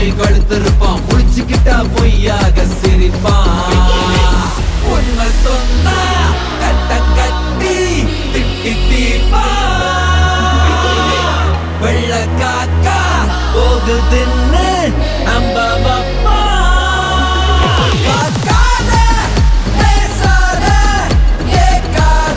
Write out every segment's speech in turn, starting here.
மூச்சு கழுத்திருப்பான் முடிச்சுக்கிட்டா பொய்யாக சிரிப்பான் உண்மை சொன்னா கட்ட கட்டி திட்டி தீப்பா வெள்ள காக்கா போகுதுன்னு நம்ப வப்பா பார்க்காத, பேசாத, கேட்காத.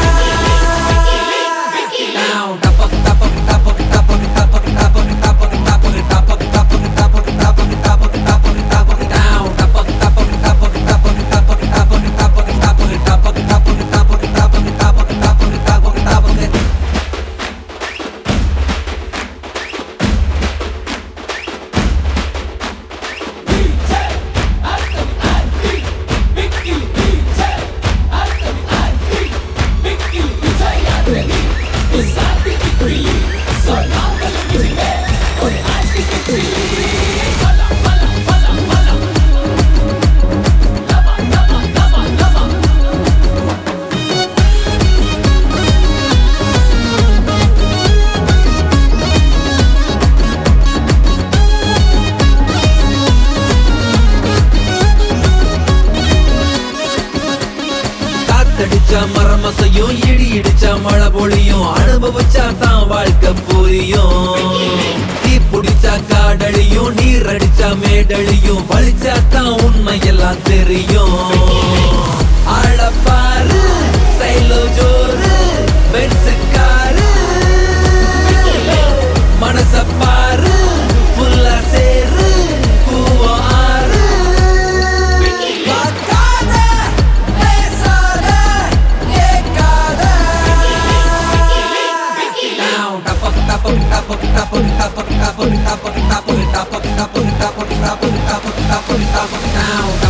Down, டபக், டபக், டபக், டபக், டபக், டபக், டபக், டபக், டபக், டபக், டபக், டபக், டபக், டபக், டபக். Down, டபக், டபக், டபக், டபக், டபக், டபக், டபக், டபக், டபக், டபக், டபக், டபக், டபக், டபக், டபக், டபக். காத்தடிச்சா மரமசையும் இடி இடிச்சா மழை பொழியும் அனுபவிச்சா தான் வாழ்க்கை புரியும் தீ பிடிச்சா காடழியும் நீர் அடிச்சா மேடழியும் வலிச்சா தான் உண்மை எல்லாம் தெரியும் ஆளப்பாரு சைலோ ஜோரு பென்சுக்காரு மனச பாரு புல்லா சேரு கூவம் ஆறு பார்க்காத, பேசாத, கேட்காத. Down, டபக், டபக், டபக், டபக், டபக், டபக், டபக், டபக், டபக், டபக், டபக், டபக், டபக், டபக். Down,